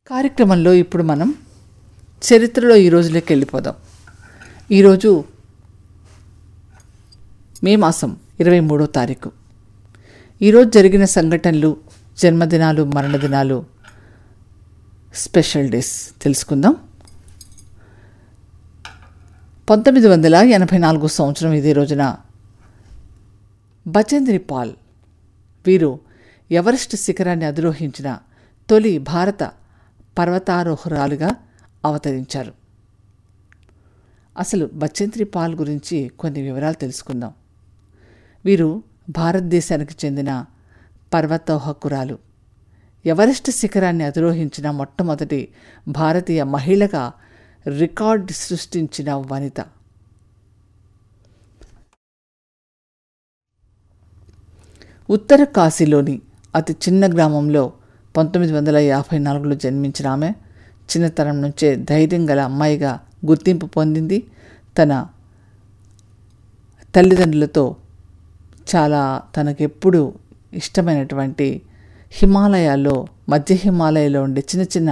కార్యక్రమంలో ఇప్పుడు మనం చరిత్రలో ఈ రోజులోకి వెళ్ళిపోదాం ఈరోజు మే మాసం ఇరవై మూడో తారీఖు ఈరోజు జరిగిన సంఘటనలు జన్మదినాలు మరణదినాలు స్పెషల్ డేస్ తెలుసుకుందాం పంతొమ్మిది వందల ఎనభై నాలుగు సంవత్సరం ఇదే రోజున బచేంద్రి పాల్ వీరు ఎవరెస్ట్ శిఖరాన్ని అధిరోహించిన తొలి భారత పర్వతారోహరాలుగా అవతరించారు అసలు బచేంద్రి పాల్ గురించి కొన్ని వివరాలు తెలుసుకుందాం వీరు భారతదేశానికి చెందిన పర్వతోహకురాలు ఎవరెస్ట్ శిఖరాన్ని అధిరోహించిన మొట్టమొదటి భారతీయ మహిళగా రికార్డ్ సృష్టించిన వనిత ఉత్తర కాశీలోని అతి చిన్న గ్రామంలో పంతొమ్మిది వందల యాభై నాలుగులో జన్మించిన ఆమె చిన్నతనం నుంచే ధైర్యం గల అమ్మాయిగా గుర్తింపు పొందింది తన తల్లిదండ్రులతో చాలా తనకెప్పుడు ఇష్టమైనటువంటి హిమాలయాల్లో మధ్య హిమాలయాలో ఉండే చిన్న చిన్న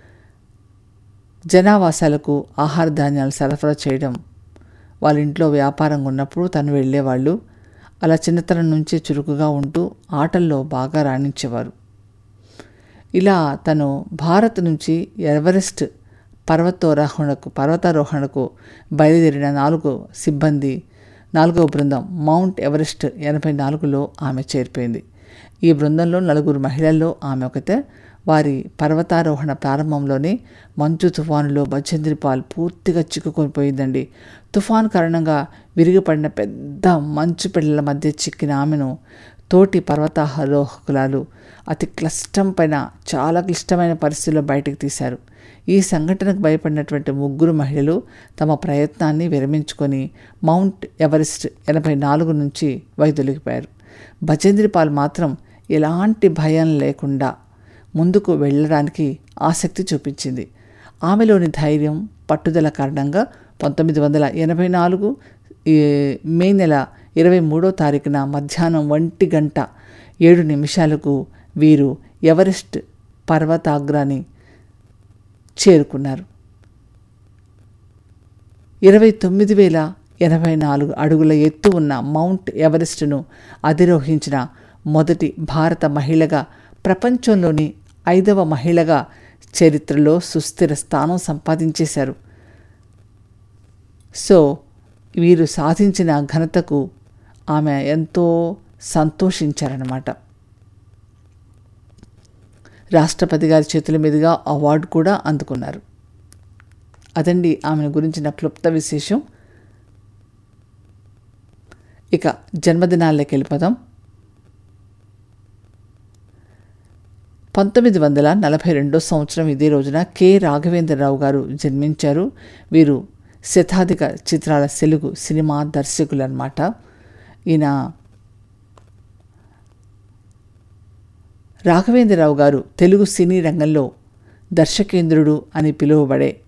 జనావాసాలకు ఆహార ధాన్యాలు సరఫరా చేయడం వాళ్ళ ఇంట్లో వ్యాపారంగా ఉన్నప్పుడు తను వెళ్ళేవాళ్ళు అలా చిన్నతనం నుంచే చురుకుగా ఉంటూ ఆటల్లో బాగా రాణించేవారు ఇలా తను భారత్ నుంచి ఎవరెస్ట్ పర్వతారోహణకు పర్వతారోహణకు బయలుదేరిన నాలుగో సిబ్బంది నాలుగో బృందం మౌంట్ ఎవరెస్ట్ ఎనభై నాలుగులో ఆమె చేరిపోయింది ఈ బృందంలో నలుగురు మహిళల్లో ఆమె ఒకతే వారి పర్వతారోహణ ప్రారంభంలోనే మంచు తుఫానులో బచేంద్రిపాల్ పూర్తిగా చిక్కుకొని తుఫాన్ కారణంగా విరిగిపడిన పెద్ద మంచు పిల్లల మధ్య చిక్కిన ఆమెను తోటి పర్వతారోహకులాలు అతి క్లిష్టం పైన చాలా క్లిష్టమైన పరిస్థితుల్లో బయటకు తీశారు ఈ సంఘటనకు భయపడినటువంటి ముగ్గురు మహిళలు తమ ప్రయత్నాన్ని విరమించుకొని మౌంట్ ఎవరెస్ట్ ఎనభై నాలుగు నుంచి వైదొలిగిపోయారు భజేంద్రిపాల్ మాత్రం ఎలాంటి భయం లేకుండా ముందుకు వెళ్ళడానికి ఆసక్తి చూపించింది ఆమెలోని ధైర్యం పట్టుదల కారణంగా పంతొమ్మిది వందల ఎనభై నాలుగు మే నెల ఇరవై మూడో తారీఖున మధ్యాహ్నం ఒంటి గంట ఏడు నిమిషాలకు వీరు ఎవరెస్ట్ పర్వతాగ్రాన్ని చేరుకున్నారు ఇరవై తొమ్మిది వేల ఎనభై నాలుగు అడుగుల ఎత్తు ఉన్న మౌంట్ ఎవరెస్ట్ను అధిరోహించిన మొదటి భారత మహిళగా ప్రపంచంలోని ఐదవ మహిళగా చరిత్రలో సుస్థిర స్థానం సంపాదించేశారు సో వీరు సాధించిన ఘనతకు ఆమె ఎంతో సంతోషించారన్నమాట రాష్ట్రపతి గారి చేతుల మీదుగా అవార్డు కూడా అందుకున్నారు అదండి ఆమెను గురించిన క్లుప్త విశేషం ఇక జన్మదినాల్లోకి వెళ్ళిపోదాం పంతొమ్మిది వందల నలభై రెండో సంవత్సరం ఇదే రోజున కె రాఘవేంద్రరావు గారు జన్మించారు వీరు శతాధిక చిత్రాల తెలుగు సినిమా దర్శకులు అనమాట ఈయన రాఘవేంద్రరావు గారు తెలుగు సినీ రంగంలో దర్శకేంద్రుడు అని పిలువబడే